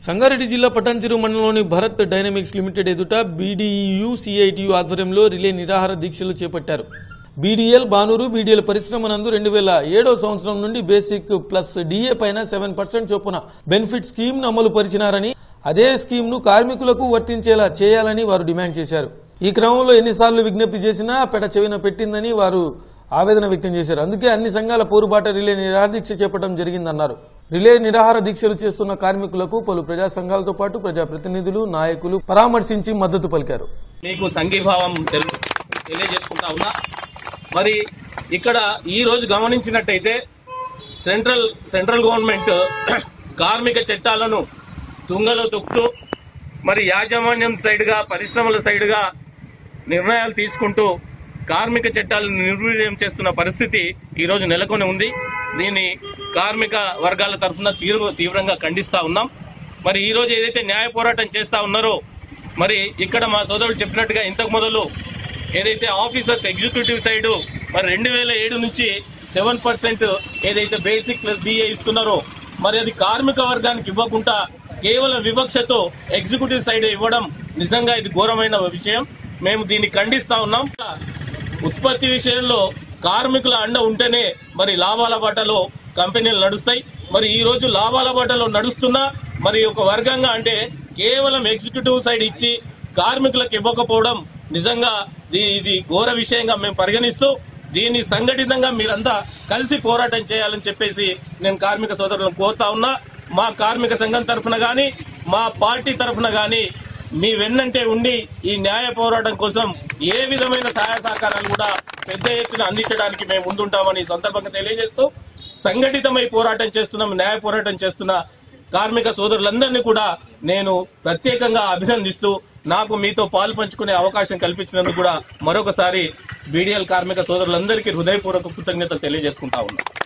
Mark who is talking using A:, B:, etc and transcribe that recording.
A: సంగారెడ్డి జిల్లా పటాన్చెరు మండలంలోని Bharat dynamics limited ఎదుట బీడీయూ సిఐటియు ఆధ్వర్యంలో రిలే నిరాహార దీక్షలు చేపట్టారు బీడీఎల్ బానూరు బీడీఎల్ పరిశ్రమ నందు రెండు వేల ఏడో సంవత్సరం నుండి బేసిక్ ప్లస్ డిఏ పైన సెవెన్ పర్సెంట్ చొప్పున బెనిఫిట్ స్కీమ్ ను అమలు పరిచినారని అదే స్కీమ్ ను కార్మికులకు వర్తించేలా చేయాలని వారు డిమాండ్ చేశారు ఈ క్రమంలో ఎన్నిసార్లు విజ్ఞప్తి చేసినా పెడ చెవిన పెట్టిందని వారు ఆవేదన వ్యక్తం చేశారు అందుకే అన్ని సంఘాల పోరుబాట రిలే నిరాహార దీక్ష చేపట్టడం జరిగిందన్నారు రిలే నిరాహార దీక్షలు చేస్తున్న కార్మికులకు పలు ప్రజా సంఘాలతో పాటు ప్రజాప్రతినిధులు నాయకులు పరామర్శించి మద్దతు పలికారు
B: మీకు సంఘీభావం తెలు- తెలియజేసుకుంటా ఉన్నా మరి ఇక్కడ ఈ రోజు గమనించినట్టయితే సెంట్రల్ సెంట్రల్ గవర్నమెంట్ కార్మిక చట్టాలను తుంగలో తొక్కుతూ మరి యాజమాన్యం సైడ్ గా పరిశ్రమల సైడ్ గా నిర్ణయాలు తీసుకుంటూ కార్మిక చట్టాలను నిర్వీర్యం చేస్తున్న పరిస్థితి ఈ రోజు నెలకొని ఉంది దీన్ని కార్మిక వర్గాల తరఫున తీవ్ర తీవ్రంగా ఖండిస్తా ఉన్నాం మరి ఈ రోజు ఏదైతే న్యాయ పోరాటం చేస్తా ఉన్నారో మరి ఇక్కడ మా సోదరుడు చెప్పినట్టుగా ఇంతకు మొదలు ఏదైతే ఆఫీసర్స్ ఎగ్జిక్యూటివ్ సైడ్ మరి రెండు వేల ఏడు నుంచి సెవెన్ పర్సెంట్ ఏదైతే బేసిక్ ప్లస్ డిఏ ఇస్తున్నారో మరి అది కార్మిక వర్గానికి ఇవ్వకుండా కేవలం వివక్షతో ఎగ్జిక్యూటివ్ సైడ్ ఇవ్వడం నిజంగా ఇది ఘోరమైన విషయం మేము దీన్ని ఖండిస్తా ఉన్నాం ఉత్పత్తి విషయంలో కార్మికుల అండ ఉంటేనే మరి లాభాల బాటలో కంపెనీలు నడుస్తాయి మరి ఈ రోజు లాభాల బాటలో నడుస్తున్నా మరి ఒక వర్గంగా అంటే కేవలం ఎగ్జిక్యూటివ్ సైడ్ ఇచ్చి కార్మికులకు ఇవ్వకపోవడం నిజంగా ఇది- ఇది ఘోర విషయంగా మేము పరిగణిస్తూ దీన్ని సంఘటితంగా మీరంతా కలిసి పోరాటం చేయాలని చెప్పేసి నేను కార్మిక సోదరులను కోరుతా ఉన్నా మా కార్మిక సంఘం తరఫున గాని మా పార్టీ తరఫున గాని మీ వెన్నంటే ఉండి ఈ న్యాయ పోరాటం కోసం ఏ విధమైన సహాయ సహకారాలు కూడా పెద్ద ఎత్తున అందించడానికి మేము ముందుంటామని ఈ సందర్భంగా తెలియజేస్తూ సంఘటితమై పోరాటం చేస్తున్నాం న్యాయ పోరాటం చేస్తున్న కార్మిక సోదరులందరినీ కూడా నేను ప్రత్యేకంగా అభినందిస్తూ నాకు మీతో పాలు పంచుకునే అవకాశం కల్పించినందుకు కూడా మరొకసారి బీడీఎల్ కార్మిక సోదరులందరికీ హృదయపూర్వక కృతజ్ఞతలు తెలియజేసుకుంటా ఉన్నా